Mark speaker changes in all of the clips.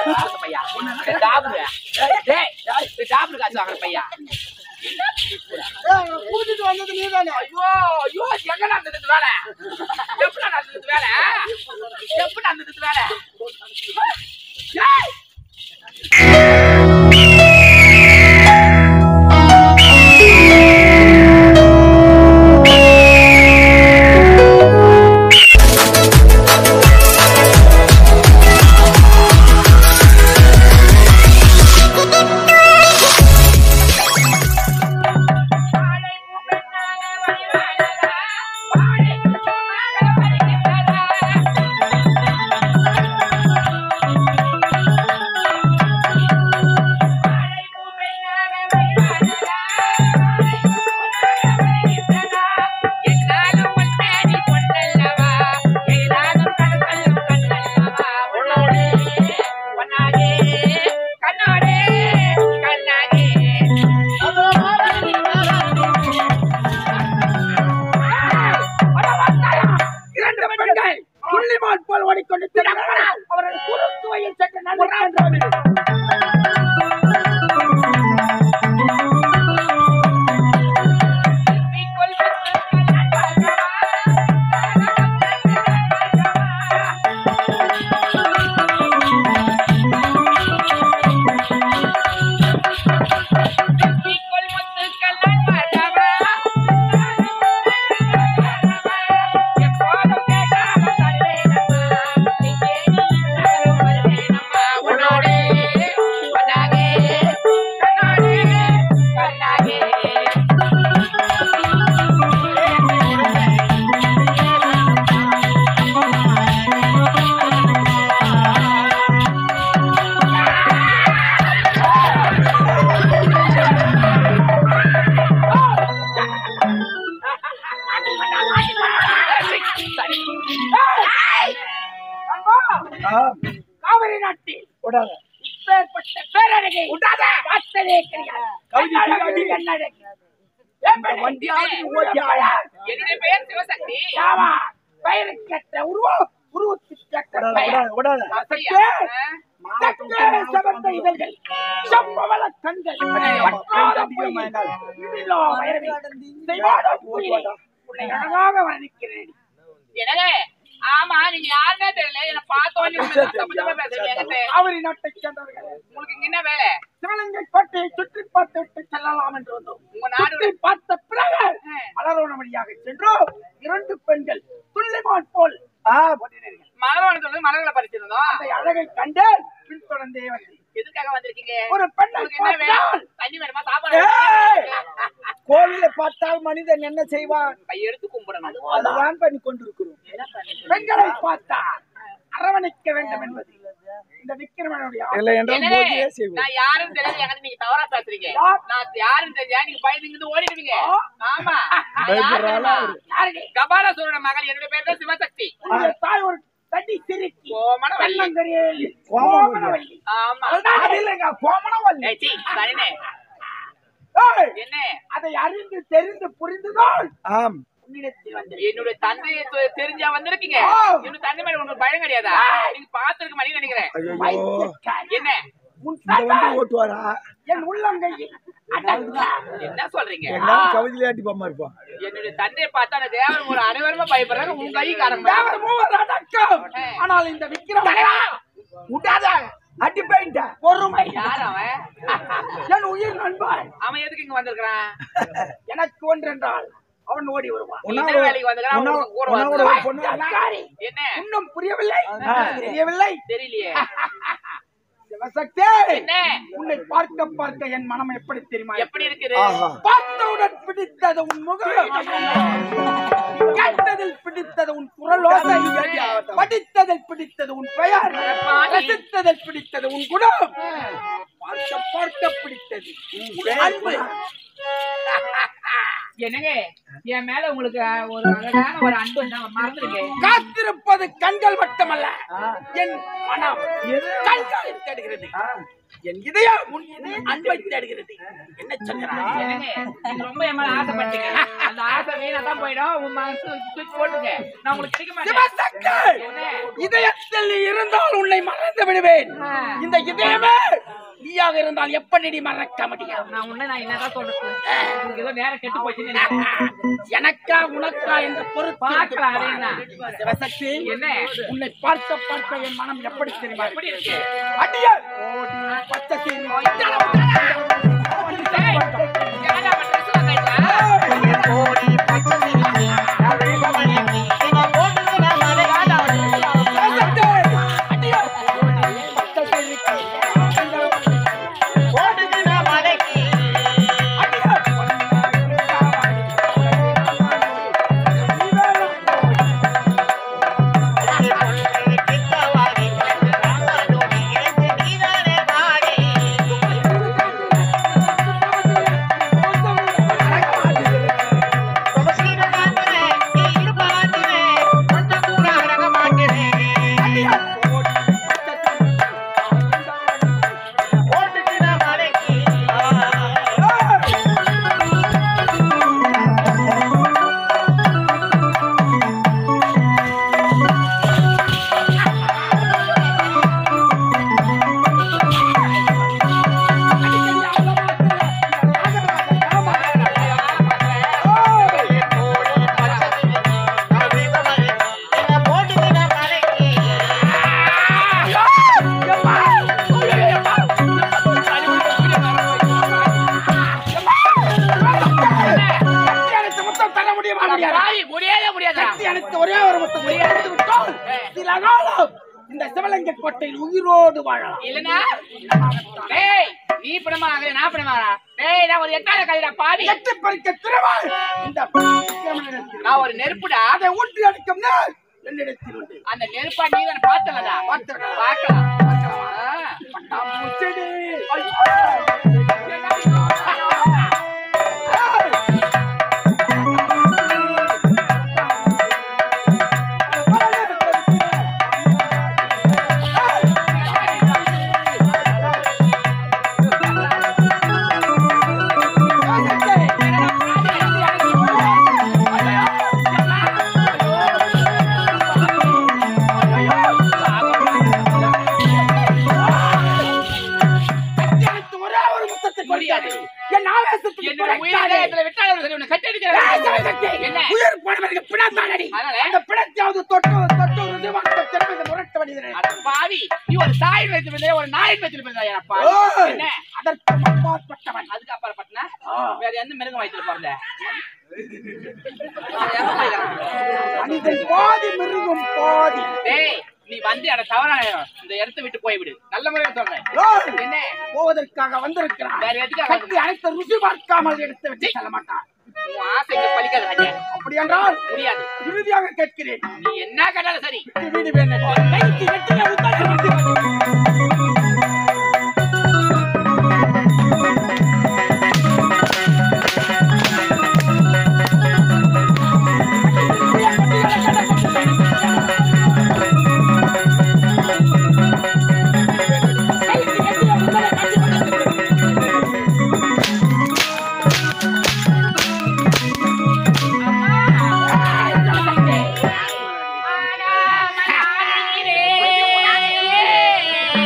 Speaker 1: கொடுத்த பையா டாபுங்க டேய் டேய் டாபுக்கு காசு வாங்குற பையா
Speaker 2: கூட்டிட்டு வந்தது நீதானே
Speaker 1: ஐயோ ஐயோ எங்க நடந்தது வேலை எப்படி நடந்தது வேலை எப்படி நடந்தது வேலை ஏய்! இரண்டு பெண்கள் புள்ளிமான் போல் ஓடிக்கொண்டு திறக்கிறார். அவர்கள் குறுக்குவையில் சற்று நடுக்கின்றது. காவிரி நாட்டில்
Speaker 2: விடாத
Speaker 1: இப்பேற்பட்ட பேரழகை விடாத பார்த்ததே கிடையாது
Speaker 2: கவிதை
Speaker 1: கண்ணழகு,
Speaker 2: பின்னாடி.
Speaker 1: கண்ணழகு.
Speaker 2: இந்த வண்டியாவது நீ ஓட்டி ஆயா.
Speaker 1: என்னுடைய பெயர் சிவசக்தி ஆமா பெயருக்கேற்ற உருவம் உருவத்திற்கேற்ற
Speaker 2: விடாத,
Speaker 1: பெயர்
Speaker 2: விடாத, விடாத.
Speaker 1: அசையே, சற்றே சிவந்த இதழ்கள், செம்பவள கண்கள், வற்றாத பொய்கள், இடிலோ வயர்கள், செய்வாட புயலை, உன்னை அழகாக வர்ணிக்கிறேன்.
Speaker 3: எனவே ஆமா நீங்க யாருன்னே தெரியல என்ன பார்த்த உடனே உங்களை நான் தப்பு தப்பா பேசுறீங்க என்கிட்ட.
Speaker 1: காவிரி நாட்டைச் சேர்ந்தவர்கள்
Speaker 3: உங்களுக்கு இங்க என்ன வேலை
Speaker 1: சிவலிங்கை கோட்டையை சுற்றி பார்த்து விட்டு செல்லலாம் என்று வந்தோம்
Speaker 3: உங்க நாடு
Speaker 1: சுற்றி பார்த்த பிறகு மலரோண வழியாக சென்றோம் இரண்டு பெண்கள் துள்ளிமான் போல்
Speaker 2: ஆ,
Speaker 1: ஓடினீர்கள்.
Speaker 3: மலர்வனம் சொல்லி மலர்களை பறிச்சிருந்தோம்
Speaker 1: அந்த அழகை கண்டு பின்தொடர்ந்தே வந்தேன்
Speaker 3: எதுக்காக வந்திருக்கீங்க
Speaker 1: ஒரு பெண்ணை
Speaker 3: உங்களுக்கு என்ன வேலை
Speaker 1: பார்த்தால்
Speaker 3: தண்ணி வேணுமா சாப்பாடு
Speaker 2: ஏய்!
Speaker 3: வேணுமா?
Speaker 2: கோவிலை பார்த்தால் மனிதன் என்ன செய்வான்
Speaker 3: கையெடுத்து கும்பிடணும்
Speaker 2: அதுதான் பண்ணி கொண்டிருக்கிறோம்
Speaker 1: பெண்களை பார்த்தால் அரவணைக்க வேண்டும் என்பது இந்த விக்கிரமனுடைய ஆசை.
Speaker 2: இல்லை என்றால்
Speaker 3: எனவே,
Speaker 2: மோதியே செய்வோம்
Speaker 3: நான் யாருன்னு தெரியாது என்கிட்ட நீங்க தவறா பேசுறீங்க
Speaker 1: யார்?
Speaker 3: நான் யாருன்னு தெரிஞ்சா நீங்க பயந்து இங்கிருந்து ஓடிடுவீங்க ஆமா நான் யார்
Speaker 2: பயப்படுறாளா
Speaker 3: தெரியுமா?
Speaker 2: அவரு?
Speaker 1: யாருடி?
Speaker 3: கபாலசூரன மகள் என்னுடைய பேர் தான் சிவசக்தி
Speaker 1: உன்னுடைய தாய் ஒரு தடி சிரிக்கி
Speaker 3: கோமணவல்லி
Speaker 1: வெள்ளங்கரியில்
Speaker 2: கோமணவல்லி.
Speaker 1: கோமணவல்லி.
Speaker 3: ஆமா
Speaker 1: அதுதான் அது இல்லைங்க, கோமணவல்லி.
Speaker 3: ஏய், சீ, சரிண்ணே.
Speaker 1: ஏய்,
Speaker 3: என்ன
Speaker 1: அதை அறிந்து தெரிந்து புரிந்துதான்
Speaker 2: ஆம்
Speaker 1: உன்னிடத்தில் வந்தேன்
Speaker 3: என்னுடைய தந்தையை தெ- தெரிஞ்சா வந்திருக்கீங்க
Speaker 1: ஆ.
Speaker 3: என்னோட தந்தை மேல உங்களுக்கு பயம் கிடையாதா நீங்க பாத்துருக்க மாட்டீங்கன்னு நினைக்கிறேன்
Speaker 2: ஐயோ
Speaker 1: பைத்தியக்காரி.
Speaker 3: என்ன
Speaker 1: உன்
Speaker 2: இந்த வண்டி
Speaker 1: தந்தை
Speaker 2: ஓட்டுவாரா
Speaker 1: என் உள்ளங்கையில் அடங்கார்.
Speaker 3: என்ன சொல்றீங்க
Speaker 2: எல்லாம் கவிதையாட்டி பாமா இருப்பான்
Speaker 3: என்னுடைய தந்தையை பார்த்தா அந்த தேவன் ஒரு அனைவருமே பயப்படுறாங்க உங்க கை காரணம்
Speaker 1: தேவர் மூவர் அடக்கம். ஆனால் இந்த விக்கிரமன் விடாத அடி போயிட்ட பொறுமை
Speaker 3: யார் அவன்
Speaker 1: என் உயிர் நண்பன்
Speaker 3: அவன் எதுக்கு இங்க வந்திருக்கான்
Speaker 1: எனக்கு ஒன்றென்றால் அவன் ஓடி வருவான்
Speaker 3: என்ன வேலைக்கு வந்திருக்கான்
Speaker 2: உன்னா-
Speaker 3: அவனுக்கு கூட
Speaker 2: உன்னா ஒரு
Speaker 3: வந்திருக்கான்.
Speaker 2: பொண்ணு
Speaker 1: பைத்தியக்காரி.
Speaker 3: என்ன
Speaker 1: இன்னும் புரியவில்லை தெரியவில்லை
Speaker 3: தெரியலையே
Speaker 1: சிவசக்தி
Speaker 3: என்ன
Speaker 1: உன்னை பார்க்க பார்க்க என் மனம் எப்படி தெரியுமா
Speaker 3: எப்படி இருக்குது
Speaker 2: ஆஹா
Speaker 1: பார்த்தவுடன் பிடித்தது உன் முகம் கேட்டதில் பிடித்தது உன் குரலோசை படித்ததில் பிடித்தது உன் பெயர் ரசித்ததில் பிடித்தது உன் குணம் பார்க்க பார்க்க பிடித்தது உன் அன்பு
Speaker 3: என்னங்க என் மேல உங்களுக்கு ஒரு அழகான ஒரு அன்பு நான் மறந்துருக்கேன்
Speaker 1: காத்திருப்பது கண்கள் மட்டுமல்ல என் மனம் கண்களை தேடுகிறது என் இதயம் உன் அன்பை தேடுகிறது என்ன சொல்கிறாய்
Speaker 3: என்னங்க, நீங்க ரொம்ப என் மேல ஆசைப்பட்டீங்க. அந்த ஆசை வீணா தான் போயிடும். உன் மனசு தூக்கி போட்டுங்க. நான் உங்களுக்கு கிடைக்க மாட்டேன்.
Speaker 1: சிவசக்தி
Speaker 3: என்ன?
Speaker 1: இதயத்தில் நீ இருந்தால் உன்னை மறந்து விடுவேன்
Speaker 3: ஆ.
Speaker 1: இந்த இதயமே நீயாக இருந்தால் எப்படி நீ மறக்க முடியும்
Speaker 3: நான் உன்னை நான் என்னதான் சொல்றது? உங்களுக்கு ஏதோ நேரம் கெட்டு போச்சுன்னு நினைக்கிறேன்.
Speaker 1: எனக்கா உனக்கா என்ற பொறுப்பு
Speaker 3: பார்க்கலாம், அது என்ன?
Speaker 1: சிவசக்தி
Speaker 3: என்ன?
Speaker 1: உன்னை பார்க்க பார்க்க என் மனம் எப்படி தெரியுமா
Speaker 3: எப்படி இருக்கு?
Speaker 1: அடியே ஓடி பச்சை சீனி
Speaker 3: டேய், ஏன்டா அவன் dress எல்லாம் கைட்டா?
Speaker 1: சிவசக்தி, அடியே ஓடி பச்சை சீனி
Speaker 3: பாவி, முடியவே முடியாதா?
Speaker 1: ஒரே ஒரு முத்தம் முடியாது விட்டால் சில காலம் இந்த சிவலிங்க கோட்டையில் உயிரோடு வாழலாம்
Speaker 3: இல்லைன்னா? டேய், நீ பணமா ஆகல, நான் பணமா ஆகலாம். டேய், நான் ஒரு எட்டாத கதைடா, பாவி.
Speaker 1: எட்டு பறிக்க திறவாள் இந்த விக்கிரமனிடத்தில்
Speaker 3: நான் ஒரு நெருப்புடா
Speaker 1: அதை ஊற்றி அடிக்கும் நாள் என்னிடத்தில் உண்டு
Speaker 3: அந்த நெருப்பா நீ தானே பார்த்தலடா
Speaker 1: பார்த்துடா.
Speaker 3: பார்க்கலாம் ஆ.
Speaker 1: பட்டாம்பூச்செடி. எனக்கு ஒரே ஒரு முத்தத்தை கொடுக்காது. என் ஆவேசத்துக்கு
Speaker 3: என்னோட உயிரை
Speaker 1: குறைக்காதே.
Speaker 3: இதுல விட்டாலும் சரி, உன்னை கட்டி
Speaker 1: ஏய்,
Speaker 3: அடிக்கிறேன்.
Speaker 1: சிவசக்தி,
Speaker 3: என்ன?
Speaker 1: உயிர் போனவனுக்கு பிணத்தானடி.
Speaker 3: அதனால?
Speaker 1: அந்த பிணத்தையாவது தொட்டு தொட்டு ருசிவாக்க திறமை இந்த முரட்டு வடிகிறேன்.
Speaker 3: அட பாவி, நீ ஒரு தாயின் வயித்துல பிறந்தே, ஒரு நாயின் வயித்துல பிறந்தாயா, பாவி?
Speaker 1: ஓய்,
Speaker 3: என்ன?
Speaker 1: அதற்கு அப்பாற்பட்டவன்.
Speaker 3: அதுக்கு அப்புறப்பட்டனா,
Speaker 1: ஆ.
Speaker 3: வேற எந்த மிருகம் வயித்துல பிறந்த? அவன் எங்க போயிருக்கான்?
Speaker 1: மனிதன் பாதி மிருகம் பாதி
Speaker 3: டேய், நீ வந்து அட தவறான இடம். இந்த இடத்தை விட்டு போய்விடு நல்ல முறையில் சொல்றேன்
Speaker 1: ஓய்,
Speaker 3: என்ன
Speaker 1: போவதற்காக வந்திருக்கிறான்
Speaker 3: வேற எதுக்காக
Speaker 1: கட்டி அனைத்து ருசி பார்க்காமல் எடுத்து விட்டு செல்ல மாட்டான்
Speaker 3: உன் ஆசை இங்க பலிக்காது ராஜா.
Speaker 1: அப்படி என்றால்
Speaker 3: முடியாது
Speaker 1: இறுதியாக கேட்கிறேன்
Speaker 3: நீ என்ன கேட்டாலும் சரி
Speaker 1: வீடு வேணும் கைக்கு வெட்டிய உத்தரவு வந்து
Speaker 3: ஆனா, மனாரே.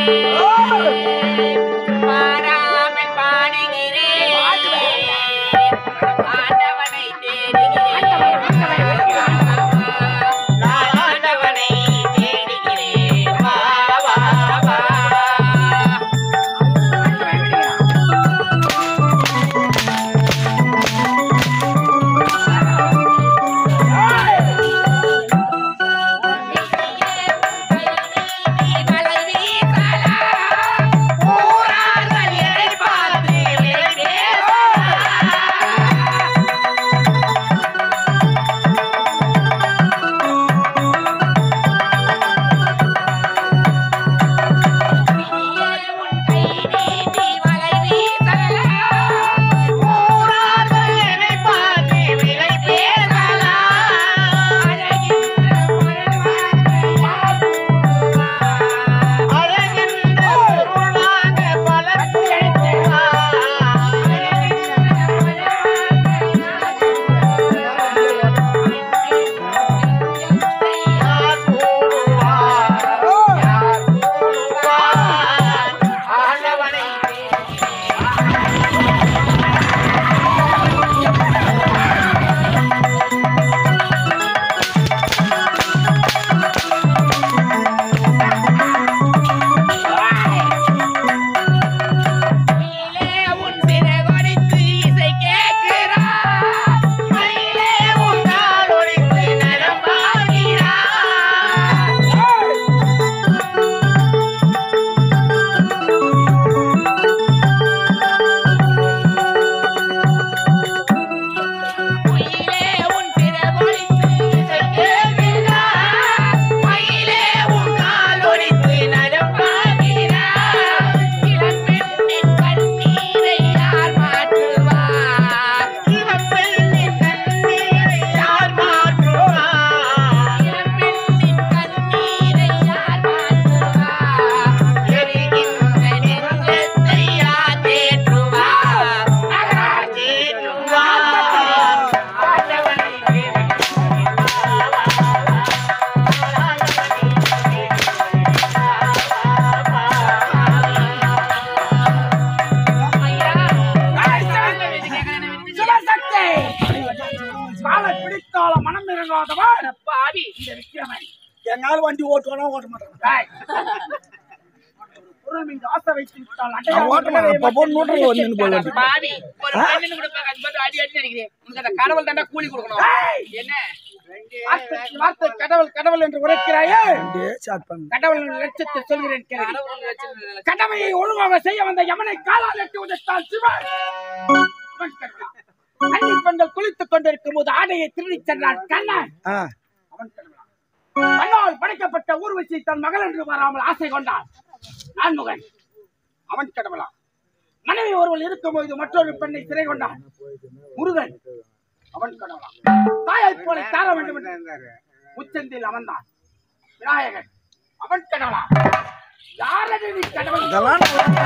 Speaker 2: ஓட்டுவானா ஓட்ட மாட்டான்
Speaker 1: டேய். பொருள் மீது ஆசை வைத்து விட்டால்
Speaker 2: நான்
Speaker 1: அடையாளம்
Speaker 2: ஓட்ட மாட்டேன் அப்ப போய் நூற்றுல வந்து நின்னு போல
Speaker 3: பாவி ஒரு பெண்ணுன்னு கூட பார்க்க, அது மட்டும் அடி அடி அடிக்கிறேன் உனக்கு அந்த கடவுள் தாண்டா கூலி கொடுக்கணும்
Speaker 1: ஏய்!
Speaker 3: என்ன
Speaker 1: வார்த்தைக்கு வார்த்தை கடவுள் கடவுள் என்று உரைக்கிறாயே
Speaker 2: அப்படியே ஸ்டார்ட் பண்ணு
Speaker 1: கடவுள் லட்சத்தை சொல்கிறேன் கேளு.
Speaker 3: கடவுள் வச்சிருந்தது.
Speaker 1: கடமையை ஒழுங்காக செய்ய வந்த யமனை காலால் எட்டி உதைத்தால் சிவன் அவன் கற்கான். கன்னி பெண்கள் குளித்துக் கொண்டிருக்கும் போது ஆடையை திருடிச் சென்றான் கண்ணன்
Speaker 2: ஆ
Speaker 1: அவன் கடவுளான். மண்ணால் படைக்கப்பட்ட ஊர்வசி தன் மகள் என்று வராமல் ஆசை கொண்டான் நான்முகன் அவன் கடவுளா மனைவி ஒருவள் இருக்கும்போது மற்றொரு பெண்ணை சிறை கொண்டான் முருகன் அவன் கடவுளா தாயை போல தார வேண்டும் என்று உச்சந்தில் அவன்தான் விநாயகன் அவன் கடவுளா யாரடி நீ கடவுள்
Speaker 2: இதெல்லாம்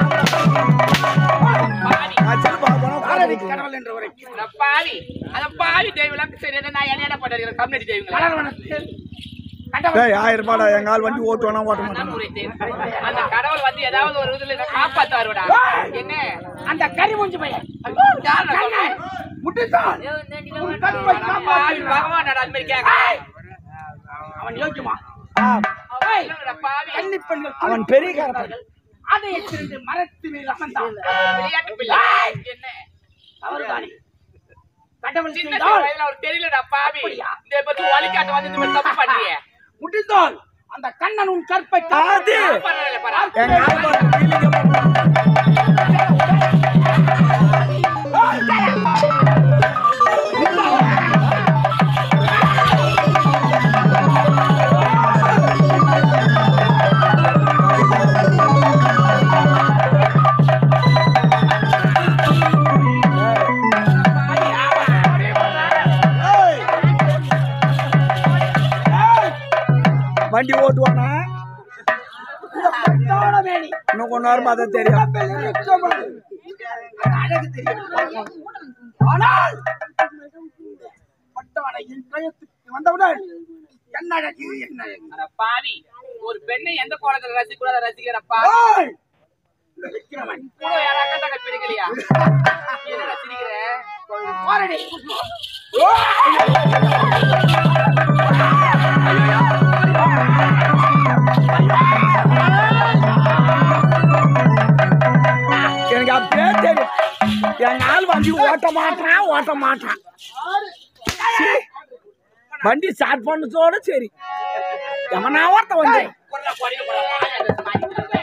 Speaker 3: பாவி
Speaker 2: நான் சின்ன பாப்பா
Speaker 1: யாரடி கடவுள் என்று உரைக்கிறான்
Speaker 3: அந்த பாவி அந்த பாவி தெய்வம் சரி என்ன நான் என்ன பண்ணிருக்கேன் கம்யூனிட்டி தெய்வங்களா
Speaker 1: கலர்வனத்தில் கடவுள்
Speaker 2: டேய் ஆயிரம் ரூபாடா எங்க ஆள் வண்டி ஓட்டுவானா ஓட்ட மாட்டான்
Speaker 3: நான் உரைத்தேன். அந்த கடவுள் வந்து ஏதாவது ஒரு இதுல என்ன காப்பாத்துவாருடா என்ன
Speaker 1: அந்த கரிமூஞ்சி பையன்
Speaker 3: யார்
Speaker 1: கண்ணன், முட்டுத்தான் உன் கற்பை
Speaker 3: பாவி
Speaker 1: காப்பாற்றி
Speaker 3: பகவான் அது மாதிரி கேட்க
Speaker 1: அவன் யோக்கியமா
Speaker 3: பாவி
Speaker 1: கன்னி பெண்கள்
Speaker 2: அவன் பெரிய காரப்பன்
Speaker 1: அதை திருண்டு மரத்து மேல் அமர்ந்தான்
Speaker 3: விளையாட்டு பிள்ளை என்ன
Speaker 1: அவர்தானே கடவுள்
Speaker 3: சின்ன
Speaker 1: செய்தால்
Speaker 3: வயதுல அவருக்கு தெரியலடா பாவி
Speaker 1: அப்படியா?
Speaker 3: இந்த பத்தி வழிகாட்டு வந்து இந்த மாதிரி தப்பு பண்றியே
Speaker 1: முடிந்தால் அந்த கண்ணன் உன் கற்பை
Speaker 2: அது.
Speaker 3: பரவாயில்ல பரவாயில்ல
Speaker 2: எங்க ஆள் பாரு, வீலிங்க பாரு. ஏய். ஏய். வண்டி ஓட்டுவானா
Speaker 1: பட்டாள மேனி
Speaker 2: இன்னும் கொஞ்ச நேரமா அதை தெரியும்
Speaker 1: உடம்பில் இருக்கும் அந்த அழகு தெரியும் ஆனால் பட்டவனை என் கயத்துக்கு வந்தவுடன் என்ன அழகு என்ன அழகு
Speaker 3: அட பாவி ஒரு பெண்ணை எந்த கோலத்துல ரசிக்க கூடாத ரசிக்கிற பாவி
Speaker 1: ஓய்! இந்த விக்கிரமன்
Speaker 3: கூட யாரும் அக்கா தக்க பிரிக்கலையா என்ன ரசிக்கிற
Speaker 1: பாரடி
Speaker 2: எனக்கு அப்படியே தெரியும் என் ஆள் வண்டி ஓட்ட மாட்டான் ஓட்ட மாட்டான் சீ. வண்டி ஸ்டார்ட் பண்ணதோட சரி எவனா ஒருத்த வந்து
Speaker 3: கொல்ல கொடிய கொல்ல பாவி அந்த சமாளிக்கிறது.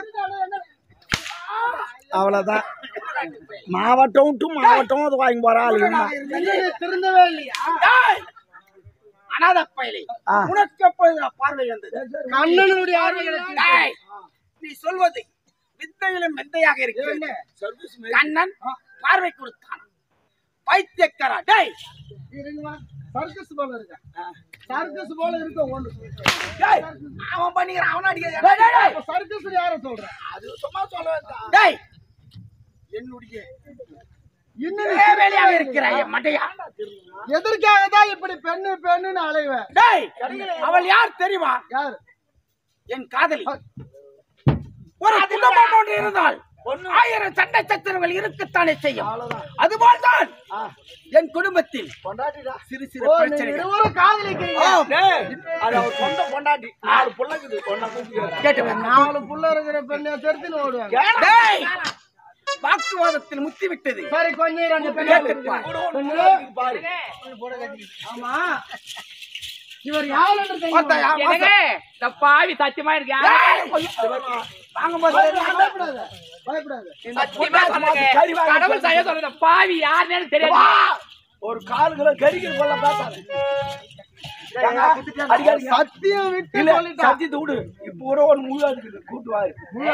Speaker 2: அவ்வளவுதான் மாவட்டம் டு மாவட்டம் அது வாங்கி போறா ஆளுங்க
Speaker 1: திருந்தவே இல்லையா ஏய்! அனாதை பயலே
Speaker 2: ஆ.
Speaker 1: உனக்கு எப்பொழுது பார்வை வந்தது
Speaker 2: கண்ணனுடைய
Speaker 1: ஏய்! நீ சொல்வது வித்தையிலும் மெந்தையாக இருக்கிறது கண்ணன் பார்வை கொடுத்தான் பைத்தியக்காரா டேய்
Speaker 2: சர்க்கஸ் போல இருக்க சர்க்கஸ் போல இருக்க ஒண்ணு
Speaker 1: டேய் அவன் பண்ணிக்கிறான் அவன் அடிக்கிறான் டேய், டேய், டேய்.
Speaker 2: சர்க்கஸ் யார சொல்ற
Speaker 1: அது சும்மா சொல்ல டேய் என்னுடைய
Speaker 2: இன்னும்
Speaker 1: ஒரே வேலையாக இருக்கிறாய் மட்டையா
Speaker 2: எதற்காக தான் இப்படி பெண்ணு பெண்ணுன்னு அலைவேன்
Speaker 1: டேய் அவள் யார் தெரியுமா
Speaker 2: யார்
Speaker 1: என் காதலி ஒரு குடும்பம் ஒன்று இருந்தால் ஆயிரம் சண்டை சச்சரவுகள் இருக்கத்தானே செய்யும் அதுபோல்தான் என் குடும்பத்தில்
Speaker 2: பொண்டாட்டிடா
Speaker 1: சிறு சிறு பிரச்சனைகள்
Speaker 2: இருவரும் காதலிக்கிறீங்க
Speaker 1: ஆ.
Speaker 2: அது அவர் சொந்த பொண்டாட்டி நாலு புள்ளக்குது ஒன்ன
Speaker 1: கேட்டு வா.
Speaker 2: நாலு புள்ள இருக்கிற பெண்ணை தெரிஞ்சுன்னு ஓடுவாங்க
Speaker 1: டேய் வாக்குவாதத்தில் முத்தி விட்டது
Speaker 2: சரி கொஞ்சம் ரெண்டு
Speaker 1: கேட்டு பார்.
Speaker 2: பாரு ஆமா இவர் யார் என்று தெரியுமா?
Speaker 1: பார்த்தாயா?
Speaker 3: என்னங்க இந்த பாவி சத்தியமா இருக்கு யாரு?
Speaker 1: டேய், வாங்கும்போது
Speaker 2: பயப்படாத பயப்படாத
Speaker 3: சத்தியமா சொல்லுங்க கடவுள் செய்ய சொல்லுங்க பாவி யாருன்னு தெரியாது
Speaker 2: ஒரு காலுகளை கறிகள் கொள்ள பார்த்தாரு சத்தியம் விட்டு சொல்லிட்டா சத்தியத்தை விடு இப்ப கூட ஒரு முழு இருக்குது கூட்டுவாரு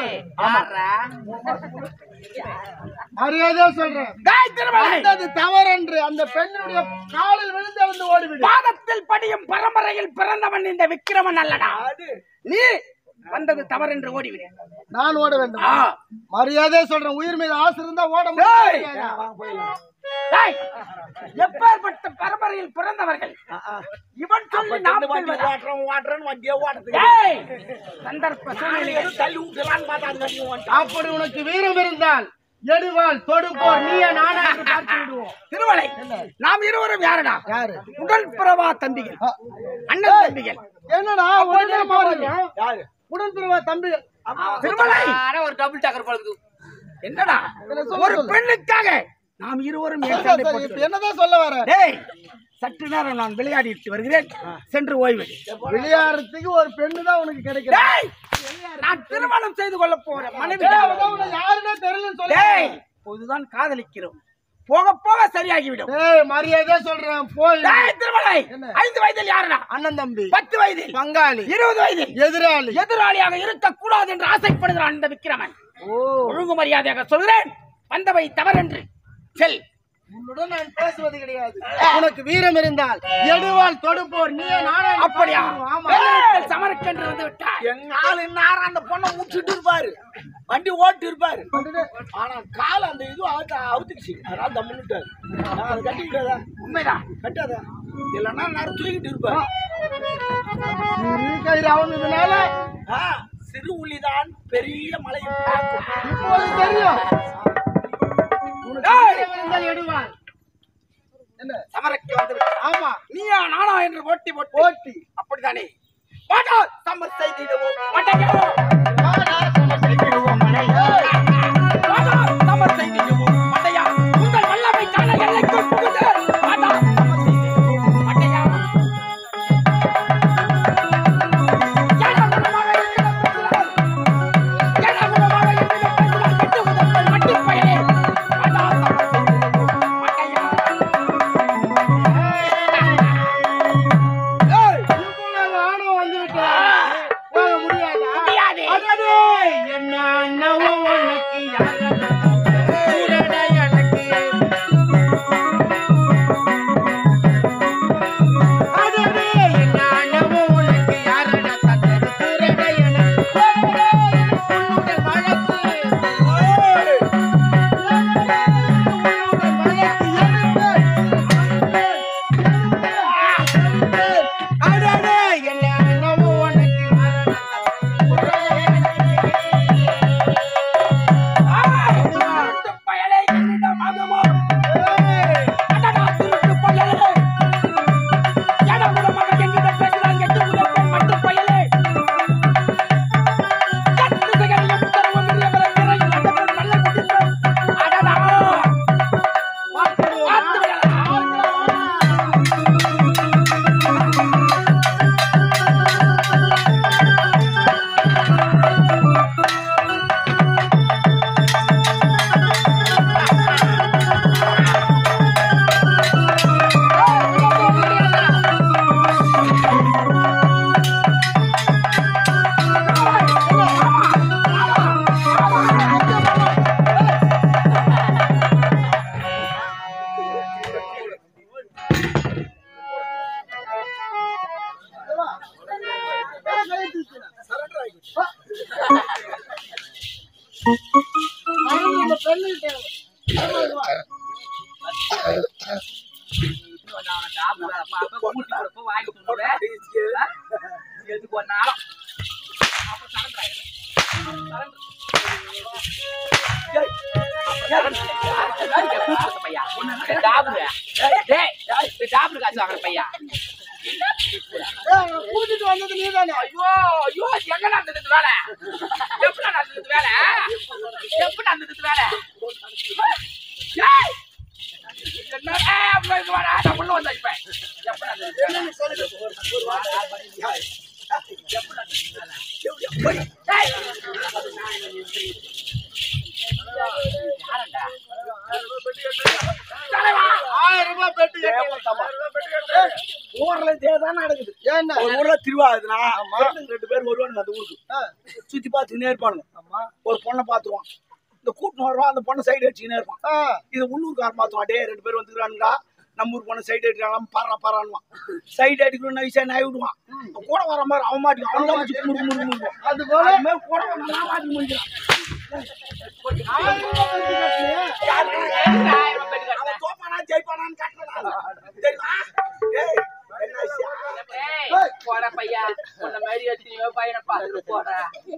Speaker 2: மரியாதையா சொல்றேன்
Speaker 1: டேய், திருமலை
Speaker 2: வந்தது தவறென்று அந்த பெண்ணுடைய காலில் விழுந்து எழுந்து ஓடிவிடு
Speaker 1: பாதத்தில் படியும் பரம்பரையில் பிறந்தவன் இந்த விக்கிரமன் அல்லடா நீ வந்தது தவறென்று ஓடிவிடு
Speaker 2: நான் ஓட வேண்டும்
Speaker 1: ஆ.
Speaker 2: மரியாதையா சொல்றேன் உயிர் மீது ஆசை இருந்தா ஓட
Speaker 1: டேய்.
Speaker 2: முடியாது
Speaker 1: டேய், எப்பேற்பட்ட பரம்பரையில் பிறந்தவர்கள் இவன் சொல்லி நாம் செல்வதா?
Speaker 2: ஓட்டுறோம் ஓட்டுறோம் வண்டியே ஓட்டத்துக்கு
Speaker 1: டேய், சந்தர்ப்ப சூழ்நிலைகள்
Speaker 2: தள்ளி விட்டுலான்னு பார்த்தா அது வண்டி ஓட்ட
Speaker 4: அப்படி உனக்கு வீரம் இருந்தால் எடுவாள் தொடுப்போர் நீய நானா என்று பார்த்து விடுவோம்
Speaker 1: திருமலை நாம் இருவரும் யாரடா
Speaker 2: யாரு
Speaker 1: உடல் பிரவா தம்பிகள் அண்ணன் தம்பிகள்
Speaker 4: என்னடா உடனே மாறுங்க உடன்பிறவா தம்பி
Speaker 2: திருமலை
Speaker 3: ஆனா ஒரு டபுள் டக்கர் பழகுது
Speaker 2: என்னடா
Speaker 4: இதுல சொல்லு,
Speaker 2: ஒரு
Speaker 4: சொல்லு.
Speaker 2: பெண்ணுக்காக நாம் இருவரும் ஏன்
Speaker 4: சரி,
Speaker 2: சண்டை
Speaker 4: சரி,
Speaker 2: போட்டுக்
Speaker 4: இப்ப என்னதான் சொல்ல வர
Speaker 2: டேய் சற்று நேரம் நான் விளையாடிட்டு வருகிறேன் சென்று ஓய்வெடு
Speaker 4: விளையாடுறதுக்கு ஒரு பெண்ணு தான் உனக்கு கிடைக்கிறா
Speaker 2: டேய் நான் திருமணம் செய்து கொள்ள போறேன் மனைவி
Speaker 4: ஏய், அதான் உனக்கு யாருன்னே தெரியலன்னு சொல்லு.
Speaker 2: டேய் இப்போதுதான் காதலிக்கிறோம் போக போக சரியாகிவிடும்
Speaker 4: டேய் மரியாதையா சொல்றேன் போய்
Speaker 2: டேய் திருமலை
Speaker 4: என்ன?
Speaker 2: ஐந்து வயதில் யாருடா
Speaker 4: அண்ணன் தம்பி
Speaker 2: பத்து வயதில்
Speaker 4: பங்காளி
Speaker 2: இருபது வயதில்
Speaker 4: எதிராளி
Speaker 2: எதிராளியாக இருக்கக்கூடாது என்று ஆசைப்படுகிறான் இந்த விக்கிரமன்
Speaker 4: ஓ
Speaker 2: ஒழுங்கு மரியாதையாக சொல்கிறேன் வந்தவை தவறென்று செல்
Speaker 4: உன்னுடன் நான் பேசுவது கிடையாது உனக்கு வீரம் இருந்தால் எடுவாள் தொடுப்போர் நீ நானே
Speaker 2: அப்படியா
Speaker 4: ஆமா
Speaker 2: வெள்ளத்தில் சமரக்கென்று வந்து விட்டார் எங்க ஆளு நேரம் அந்த பொண்ணை முடிச்சுட்டு இருப்பாரு வண்டி ஓட்டு இருப்பாரு ஆனா கால அந்த இது அவுத்து அவுத்துக்குச்சு அதான் தம்முன்னுட்டாரு நான் அதை கட்டிக்கிட்டதா உண்மைதான் கட்டாதா இல்லைன்னா நேரம் தூக்கிட்டு இருப்பாரு
Speaker 4: நீ கயிறு அவந்ததுனால
Speaker 2: ஆ, சிறு உள்ளிதான் பெரிய மலையை பார்க்கும்.
Speaker 4: இப்போது தெரியும் உனக்கு
Speaker 2: டேய்!
Speaker 4: வீரம் இருந்தால் எடுவாள் என்ன
Speaker 2: சமரக்கு வந்து விட்டார்.
Speaker 4: ஆமா
Speaker 2: நீயா நானா என்று போட்டி போட்டு
Speaker 4: போட்டி
Speaker 2: அப்படித்தானே மாட்டால் சம்மர் செய்திடுவோம் மாட்டேங்கிறோம் மாட்டால் சம்மர் செய்திடுவோம் மாட்டையா உங்கள் வல்லமை காண எல்லைக்குள் புகுந்து மாட்டால் சம்மர் செய்திடுவோம் மாட்டையா ஏடாகுடமாக இருக்கிற பேசுகிறார். ஏடாகுடமாக இருக்கிற பேசுகிறார். கட்டு முதல்வன் மட்டிப் பயலே. மாட்டால் சம்மர் செய்திடுவோம் மாட்டையா ஏய்
Speaker 4: இப்போது ஆணவம் வந்து விட்டது போக முடியாதா
Speaker 2: முடியாது.
Speaker 4: அடடே, என்ன அண்ணவோ உனக்கு யாரடா? ஊரடா எனக்கு. அடடே, என்ன அண்ணவோ உனக்கு யாரடா தந்தது? ஊரடா எனக்கு. உன்னுடன் வழக்கு. உன்னுடன் வழக்கு எடுத்து. அடடே, என்ன அண்ணவோ உனக்கு யாரடா
Speaker 2: திருட்டு பயலே என்னிடம் ஆகுமோ? அடடா, திருட்டு பயலே. ஏடாகுடமாக என்னிடம் பேசுகிறான் எட்டு முதல்வன் மட்டிப் பயலே. எட்டு திசைகளிலும் உத்தரவு மிரியவரை சிறையில் அடைப்பவன் நல்ல குடிப்பவன். அடடா. பார்த்து விடலாம்.
Speaker 4: இந்த பெண்ணுகிட்ட
Speaker 3: எதுக்கு ஒரு நாளும் பையா
Speaker 4: கூட்டிட்டு வந்தது நீதானே
Speaker 3: ஐயோ ஐயோ எங்க நடந்தது வேலை எப்படி நடந்தது வேலை எப்படி நடந்தது வேலை ஏய்! என்ன ஏய், அப்படி இங்க வாடா, நான் உள்ள வந்தேன் இப்ப. எப்படி நடந்தது வேலை? ஏய்! யாருடா? தலைவா!
Speaker 4: ஆயிரம் ரூபாய் பெட்டு
Speaker 2: ஊர்ல இதேதான் நடக்குது
Speaker 4: ஏன்னா
Speaker 2: ஒரு ஊர்ல திருவாதுனா ரெண்டு பேர் வருவானுங்க அந்த ஊருக்கு சுத்தி பார்த்துக்கினே இருப்பானுங்க ஒரு பொண்ணை பாத்துருவான் இந்த கூட்டின்னு வருவான் அந்த பொண்ணை சைடு அடிச்சுக்கினே இருப்பான்
Speaker 4: ஆ,
Speaker 2: இது உள்ளூர்காரன் பார்த்துவான் டே ரெண்டு பேர் வந்துக்கிறானுங்களா நம்ம ஊர் பொண்ணு சைடு அடிக்கிறான் பாரா பாரான்வான் சைடு அடிக்கணும் நைஸா நாய் விடுவான் கூட வர மாதிரி அவன் மாட்டிக்கும் அவன் தான் வச்சு முறுக்கு முறுக்கு முறுக்குவான்
Speaker 4: அது போல
Speaker 2: அது மாதிரி கூட வந்தா நான் மாட்டி முடிக்கிறான்
Speaker 4: ஆயிரம் ரூபாய் பெட்டு கட்டினியா?
Speaker 3: ஏய், ஆயிரம் ரூபாய் பெட்டு
Speaker 2: அவன் தோப்பானா ஜெயிப்பானான்னு காட்டலாம் தெரியுமா ஏய் என்ன விஷயம்?
Speaker 3: ஏய், போடா பையா உன்ன மாதிரி எத்தனையோ பையனை பார்த்துட்டு போடா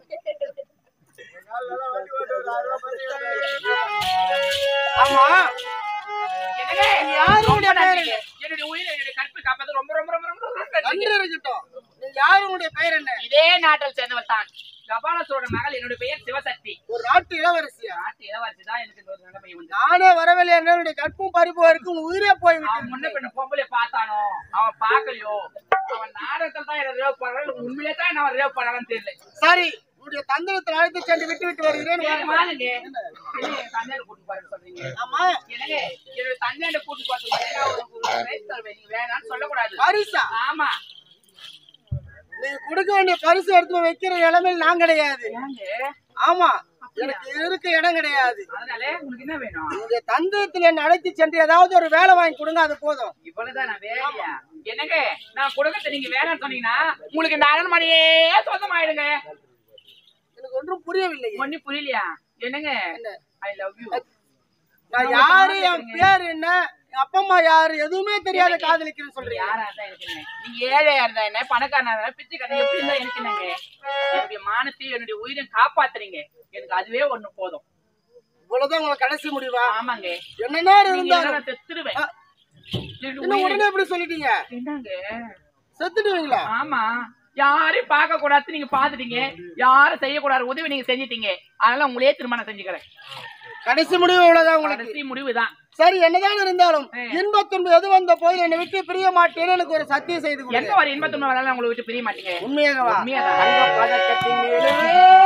Speaker 4: ஆமா
Speaker 3: என்னடே?
Speaker 4: யாருடைய
Speaker 3: ரொம்ப
Speaker 4: பேரு?
Speaker 3: நன்றிங்க. என்னுடைய உயிரை என்னுடைய கற்பை காப்பது ரொம்ப ரொம்ப ரொம்ப ரொம்ப ரொம்ப நன்றி.
Speaker 4: நன்றி இருக்கட்டும் நீ யார் உங்களுடைய பெயர் என்ன
Speaker 3: இதே நாட்டில் சேர்ந்தவள் தான் கபாலசோட மகள் என்னுடைய பெயர் சிவசக்தி
Speaker 4: ஒரு நாட்டு இளவரசியா
Speaker 3: நாட்டு இளவரசி தான் எனக்கு இந்த ஒரு நிலைமை வந்து
Speaker 4: நானே வரவில்லை என்னுடைய கற்பும் பறிப்போருக்கு உங்க உயிரே போய்
Speaker 3: அவன் முன்ன பின்ன பொம்பளை பார்த்தானோ அவன் பார்க்கலையோ அவன் நாடகத்தில் தான் என்ன ரேவ் பண்ணாலும் உண்மையிலே தான் நான் ரேவ் பண்ணாலும் தெரியல
Speaker 4: சரி உங்களுடைய தந்திரத்தில் அழைத்து சென்று விட்டு விட்டு வருகிறேன்
Speaker 3: சரி, வாருங்க என்னங்க தந்தையோட கூட்டு பாருங்க சொல்றீங்க
Speaker 4: ஆமா
Speaker 3: என்னங்க என்னோட தந்தையோட கூட்டு பாருங்க ஒரு பிரைஸ் தருவேன் நீங்க வேணாம்னு சொல்லக்கூடாது
Speaker 4: பரிசா
Speaker 3: ஆமா
Speaker 4: நீங்க கொடுக்க வேண்டிய பரிசு எடுத்து போய் வைக்கிற நிலைமையில் நான் கிடையாது
Speaker 3: ஏங்க
Speaker 4: ஆமா எனக்கு இருக்க இடம் கிடையாது
Speaker 3: அதனால உங்களுக்கு என்ன வேணும்
Speaker 4: உங்களுடைய தந்திரத்தில் என்னை அழைத்து சென்று ஏதாவது ஒரு வேலை வாங்கி கொடுங்க அது போதும்
Speaker 3: இவ்வளவுதான் நான் வேலையா என்னங்க நான் கொடுக்கறது நீங்க வேலைன்னு சொன்னீங்கன்னா உங்களுக்கு இந்த அரண்மனையே சொந்தமாயிடுங்க
Speaker 4: எனக்கு ஒன்றும் புரியவில்லை
Speaker 3: ஒண்ணு புரியலையா என்னங்க ஐ லவ் யூ
Speaker 4: நான் யாரு என் பேர் என்ன என் அப்பா அம்மா யாரு எதுவுமே தெரியாத காதலிக்கிறேன்னு சொல்றீங்க
Speaker 3: யாரா இருந்தா எனக்கு என்ன நீங்க ஏழையா இருந்தா என்ன பணக்காரனா இருந்தா பிச்சைக்காரன் எப்படி இருந்தா எனக்கு என்னங்க என்னுடைய மானத்தையும் என்னுடைய உயிரையும் காப்பாத்துறீங்க எனக்கு அதுவே ஒண்ணு போதும்
Speaker 4: இவ்வளவுதான் உங்க கடைசி முடிவா
Speaker 3: ஆமாங்க
Speaker 4: என்ன நேரம்
Speaker 3: நீங்க இல்லைன்னா
Speaker 4: இருந்தாலும்
Speaker 3: நான் செத்துருவேன்
Speaker 4: ஆ.
Speaker 3: என்னுடைய
Speaker 4: என்ன
Speaker 3: உயிரை-
Speaker 4: உடனே எப்படி சொல்லிட்டீங்க
Speaker 3: என்னங்க
Speaker 4: செத்துடுவீங்களா
Speaker 3: ஆமா யாரையும் பார்க்க கூடாது நீங்க பாத்துட்டீங்க யாரும் செய்யக்கூடாது உதவி நீங்க செஞ்சிட்டீங்க அதனால உங்களையே திருமணம் செஞ்சுக்கிறேன்
Speaker 4: கடைசி முடிவு இவ்வளவுதான் உங்களுக்கு
Speaker 3: கடைசி முடிவுதான்
Speaker 4: சரி என்னதான் இருந்தாலும்
Speaker 3: ஆ.
Speaker 4: இன்பத்துன்பு எது வந்த போது என்னை விட்டு பிரிய மாட்டேன்னு எனக்கு ஒரு சத்தியம் செய்து
Speaker 3: எந்த
Speaker 4: கொடுங்க
Speaker 3: ஒரு இன்பத்துமை வந்தாலும் உங்களை விட்டு பிரிய மாட்டீங்க
Speaker 4: உண்மையாகவா
Speaker 3: உண்மையாதான்.
Speaker 4: தங்க பதக்கத்தின் மேலே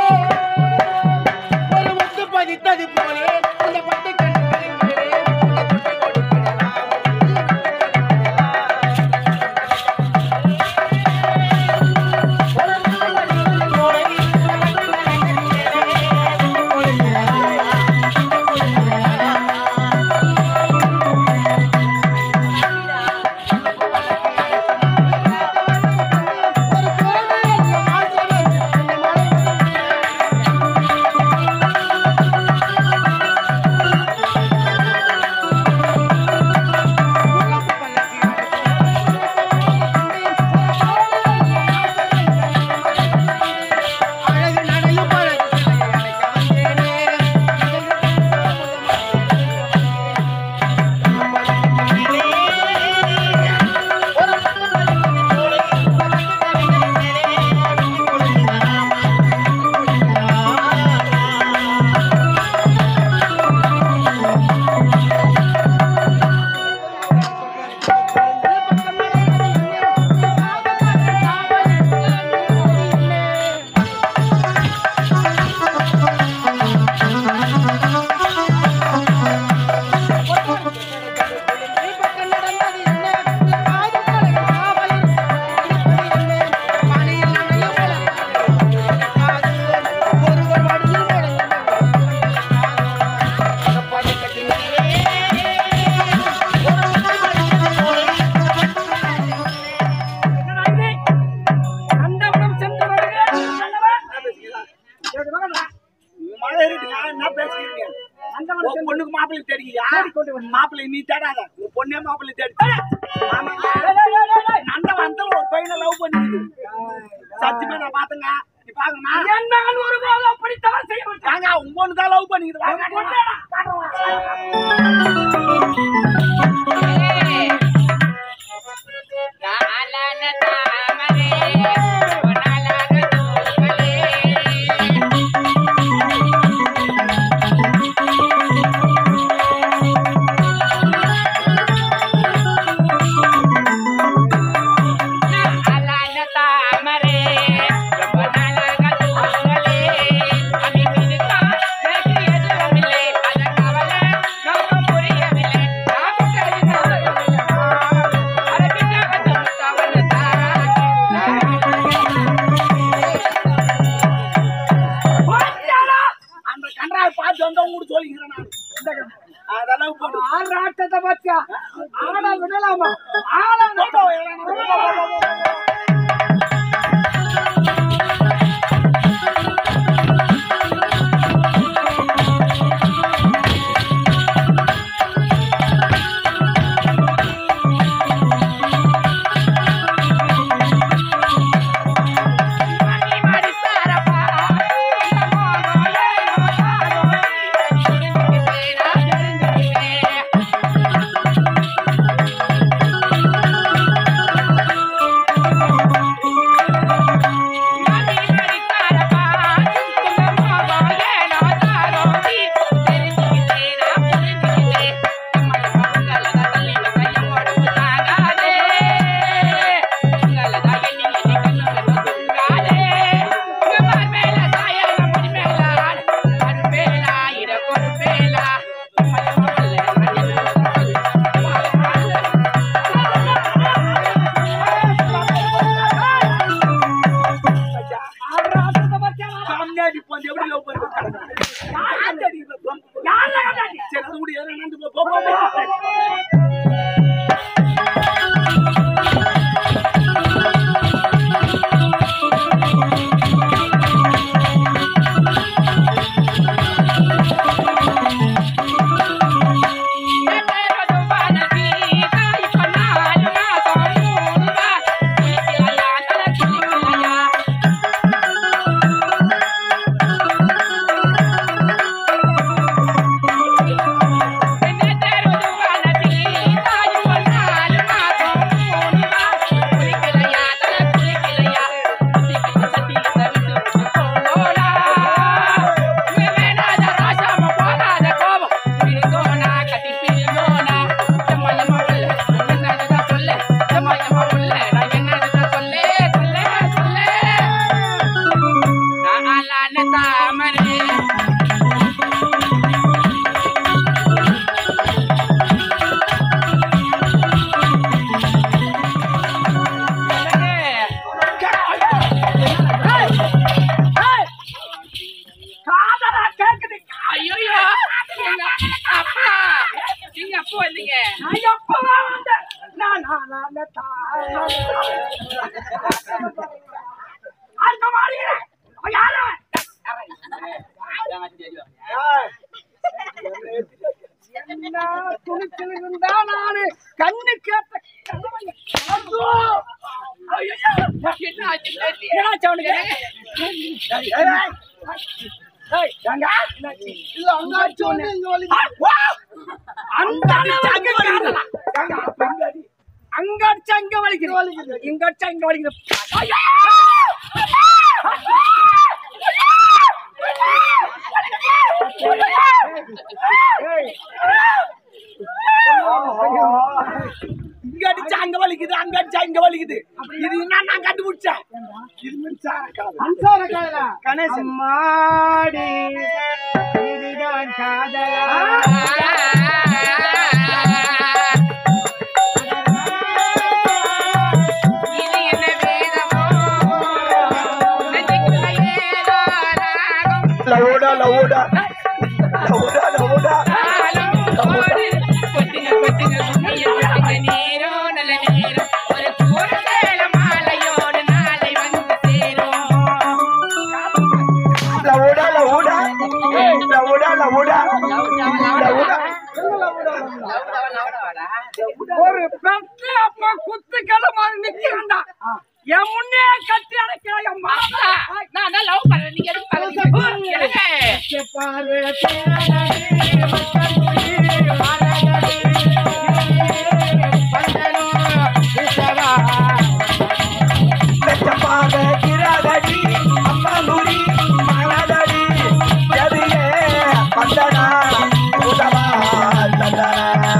Speaker 4: ஒரு முத்து பதித்தது போலே இந்த பட்டு கண்களின் மேலே உன்னை தொட்டு கொடுத்திடலாம். ஒரு கோவில் என்ற ஆசிரியர் என்னை மறந்து அழகு நடையும் பழகு அழைக்க வந்தேனே
Speaker 2: மழை இருக்கு நான் என்ன பேசிக்கிறீங்க உன் பொண்ணுக்கு மாப்பிள்ளை தேடிக்கியா மாப்பிள்ளை நீ தேடாத உன் பொண்ணே மாப்பிள்ளை தேடி நந்த வந்த ஒரு பையனை லவ் பண்ணிக்குது சத்தியமா நான் பாத்தங்க நீ பாக்கணுமா
Speaker 1: என்னால் ஒரு போதும் அப்படி தவறு செய்ய மாட்டேன்
Speaker 2: வாங்க உன் பொண்ணு தான் லவ் பண்ணிக்குது வாங்க
Speaker 3: நாளான தாமரை, பொன்னாளாக தூமலே. நாளான தாமரை, பொன்னாளாக தூமலே. அமைப்பிருக்கா, எனக்கு எதுவுமில்லை. அதன் கவலை நமக்கு புரியவில்லை. நாமும் கருதினோம். அரபிக்காக தவறு
Speaker 2: அந்த கன்றாவை பார்த்து வந்தா உங்களுக்கு சொல்லிக்கிறேன் நான் அதெல்லாம் போட்டு
Speaker 1: ஆறாட்டத்தை பாத்தியா ஆனா விடலாமா ஆனா
Speaker 3: தெரிஞ்சுக்கிட்டேன்
Speaker 2: எல்லாம் நடந்து போ, போ, போ, போ.
Speaker 3: தாமரை
Speaker 2: காதலா கேக்குது.
Speaker 3: ஐயோ அப்பா நீங்க அப்போ வந்தீங்க
Speaker 2: நான் எப்பவா வந்தேன்? நான் நானான தாய். அந்த மாதிரி அவன் யாரு அவன்? என்ன துணிச்சல் இருந்தா நானு கண்ணு கேட்ட கணவன். ஐயோ! ஐயோ!
Speaker 3: என்ன ஆச்சு தம்பி?
Speaker 2: என்னாச்சு அவனுக்கு? ஏய், ஏய். ஏய், ஏங்க? என்னாச்சு?
Speaker 4: இல்ல அங்காச்சு ஒண்ணு இங்க வலி
Speaker 2: ஆ, வா! அந்த அளவுக்கு காதலா? ஏங்க, அப்ப எங்க அடி? அங்க அடிச்சா இங்க வலிக்குது இங்க அடிச்சா இங்க வலிக்குது ஐயோ! ஏய். இங்க அடிச்சா அங்க வலிக்குது அங்க அடிச்சா இங்க வலிக்குது இது என்ன நான் கண்டுபிடிச்சேன் இது மின்சார காதல்
Speaker 4: அன்சார காதலா
Speaker 2: கணேசன்
Speaker 4: அம்மாடி இதுதான் காதலா
Speaker 3: இது என்ன வேதமோ நெஞ்சுக்குள்ள ஏதோ ராகம்
Speaker 2: லவோடா லவோடா லவோடா லவோடா
Speaker 3: காலம் ஓடு. கொட்டுங்க, கொட்டுங்க, கும்மிய கொட்டுங்க, நீரோ நல்ல நேரம். ஒரு கூடு சேல மாலையோடு நாளை வந்து சேரும்.
Speaker 2: லவோடா லவோடா லவோடா லவோடா லவோடா ஒரு பெற்ற அப்ப குத்து மாதிரி நிக்கிறான்டா என் முன்னே கட்டி அடைக்கிற என் மாமா
Speaker 3: அப்பா, நான் தான் love பண்றேன். நீங்க எதுக்கு பழகிக்கிறீங்க? எனக்கு
Speaker 4: பார்வை தேனடி மக்கள் மரகடி பந்தனோ விசவா
Speaker 2: வெச்சப்பாக கிராதடி அம்மாங்குடி மலதடி எதிலே பந்தனா உதவா தந்தனா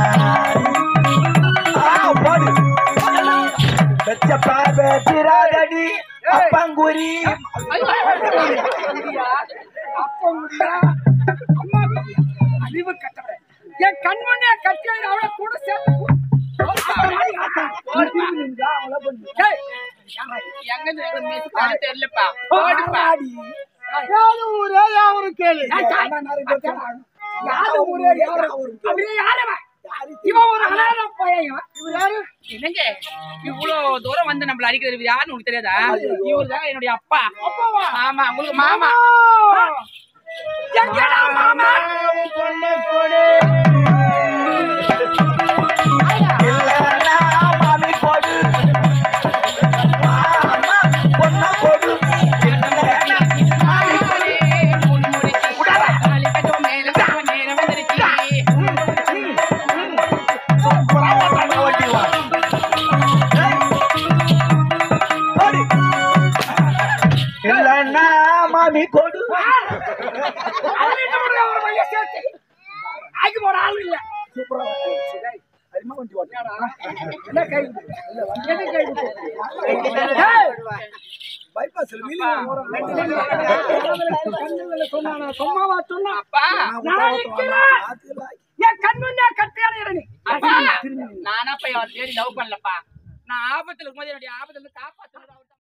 Speaker 2: ஆ போடு வெச்சப்பாக கிராதடி அப்பங்குரி அப்பங்குடியா அம்மா அறிவு கட்டவரே என் கண்மண்ணே கட்டி அவளை கூட சேர்த்து ஏய்
Speaker 3: எங்க இருந்து எனக்கு miss பண்ண தெரியலப்பா. போடுப்பா.
Speaker 4: யாரும் ஊரே யாவரும் கேளு
Speaker 3: என்னங்க இவ்வளவு தூரம் வந்து நம்மள அடிக்கிறது யாருன்னு உங்களுக்கு தெரியாதா இவரு தான் என்னுடைய அப்பா ஆமா உங்களுக்கு மாமா
Speaker 4: மாமாவும் பொண்ணு கொடு
Speaker 3: மூணு முடிச்சு நாலு பக்கம் மேல பக்கம் நேரம் வந்துருச்சு
Speaker 2: மாமி கொடு ஆக்கி போட ஆள் இல்ல அரிமா வண்டி ஓட்டாடா என்ன கை என்ன கை பைபாஸ்ல வீலிங் சொன்னா சும்மாவா சொன்னா
Speaker 3: அப்பா
Speaker 2: நான் நிக்கிறேன். என் கண்முன்னே கட்டியான நீ
Speaker 3: அப்பா நானா போய் அவர் தேடி லவ் பண்ணலப்பா நான் ஆபத்துல இருக்கும்போது என்னுடைய ஆபத்துல இருந்து காப்பாத்துறது